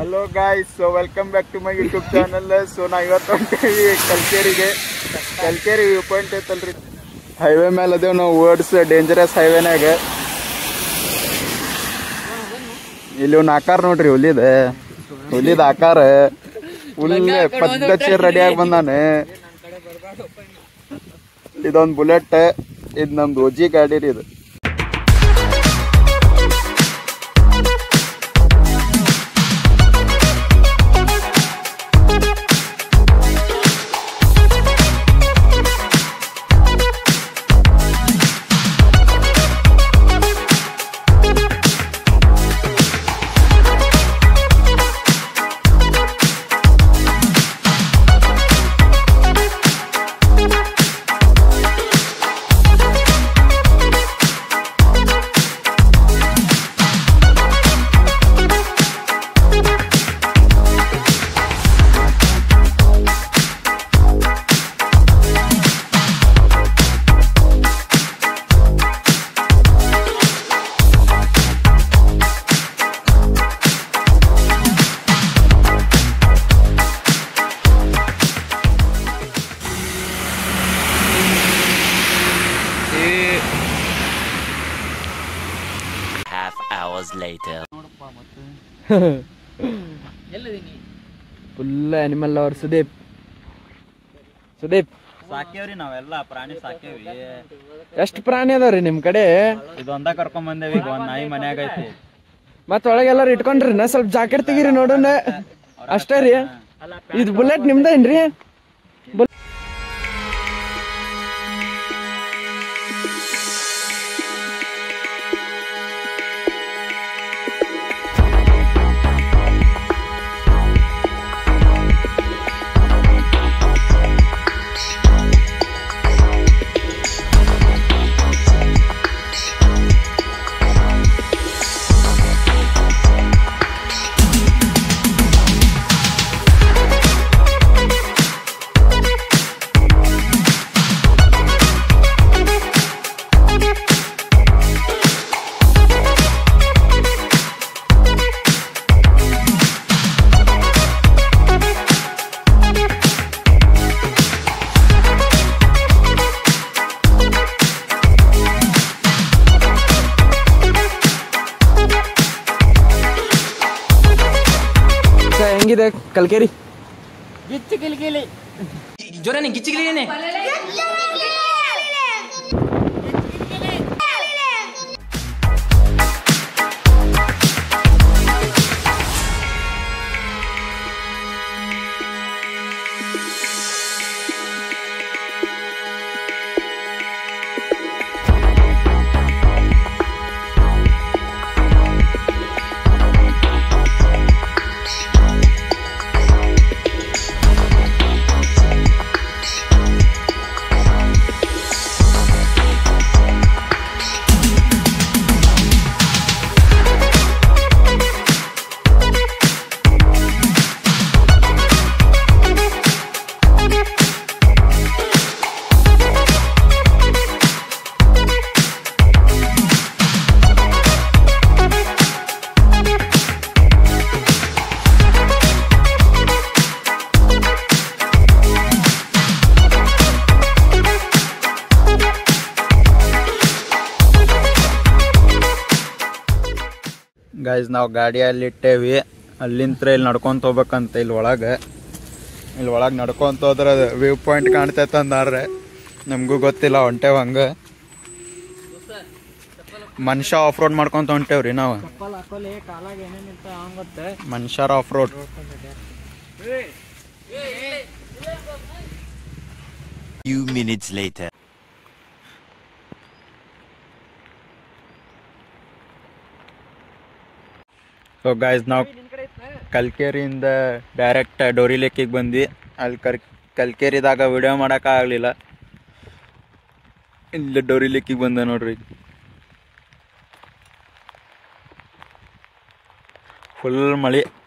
Hello guys so welcome back to my YouTube channel so ನಾ ಇವತ್ತು ಹೊಂಟೇವಿ ಕಲ್ಕೇರಿಗೆ ಕಲ್ಕೇರಿ ವ್ಯೂ ಪಾಯಿಂಟ್ ಐತಲ್ರಿ ಹೈವೇ ಮೇಲೆ ಅದೇವ್ ನಾವು ವರ್ಡ್ಸ್ ಡೇಂಜರಸ್ ಹೈವೇನಾಗ ಇಲ್ಲಿ ಒಂದು ಆಕಾರ ನೋಡ್ರಿ ಹುಲಿದ ಹುಲಿದ ಆಕಾರ ಫುಲ್ ಪದ್ಧತಿ ರೆಡಿಯಾಗಿ ಬಂದಾನೆ ಇದೊಂದು ಬುಲೆಟ್ ಇದು ನಮ್ದು ಓಜಿ ಗಾಡಿ ರೀ ಇದು Half hours later. Full animal lover Sudeep Sudeep ಸಾಕ್ಯವ್ರಿ ನಾವೆಲ್ಲ ಪ್ರಾಣಿ ಸಾಕ್ಯವಿ ಎಷ್ಟು ಪ್ರಾಣಿ ಅದಾವ್ರಿ ನಿಮ್ ಕಡೆ ಇದೊಂದ ಕರ್ಕೊಂಡ್ ಬಂದೇವಿ ಈಗ ಒಂದ್ ನಾಯಿ ಮನ್ಯಾಗ ಐತಿ ಮತ್ತ ಒಳಗೆಲ್ಲಾರು ಇಟ್ಕೊಂಡ್ರಿ ನಾ ಸ್ವಲ್ಪ ಜಾಕೆಟ್ ತೆಗೀರಿ ನೋಡೋಣ ಅಷ್ಟೇ ರೀ ಇದು ಬುಲೆಟ್ ನಿಮ್ದೇನ್ರಿ ಸೊ, ಹೆಂಗಿದೆ ಕಲ್ಕೇರಿ ಗೈಸ್ ನಾವು ಗಾಡಿಯಲ್ಲಿ ಇಟ್ಟೇವಿ ಅಲ್ಲಿಂತ್ರ ಇಲ್ಲಿ ನಡ್ಕೊಂತ ಹೋಗ್ಬೇಕಂತ ಇಲ್ಲಿ ಒಳಗೆ ಇಲ್ಲಿ ಒಳಗೆ ನಡ್ಕೊಂತ ಹೋದ್ರೆ ವ್ಯೂ ಪಾಯಿಂಟ್ ಕಾಣ್ತೈತೆ ಅಂದಾರ್ರೆ ನಮಗೂ ಗೊತ್ತಿಲ್ಲ ಹೊಂಟೇವ್ ಹಂಗೆ ಮನುಷ್ಯ ಆಫ್ ರೋಡ್ ಮಾಡ್ಕೊಂತ ಹೊಂಟೇವ್ರಿ ನಾವು ಮನುಷ್ಯರ off road Few minutes later. So guys ನಾವು ಕಲ್ಕೇರಿಯಿಂದ ಡೈರೆಕ್ಟ್ ಡೋರಿ ಲೇಕಿಗೆ ಬಂದ್ವಿ ಅಲ್ಲಿ ಕರ್ ಕಲ್ಕೇರಿದಾಗ ವಿಡಿಯೋ ಮಾಡೋಕ್ಕಾಗಲಿಲ್ಲ ಇಲ್ಲಿ ಡೋರಿ ಲೇಕಿಗೆ ಬಂದೆ ನೋಡ್ರಿ ಫುಲ್ ಮಳೆ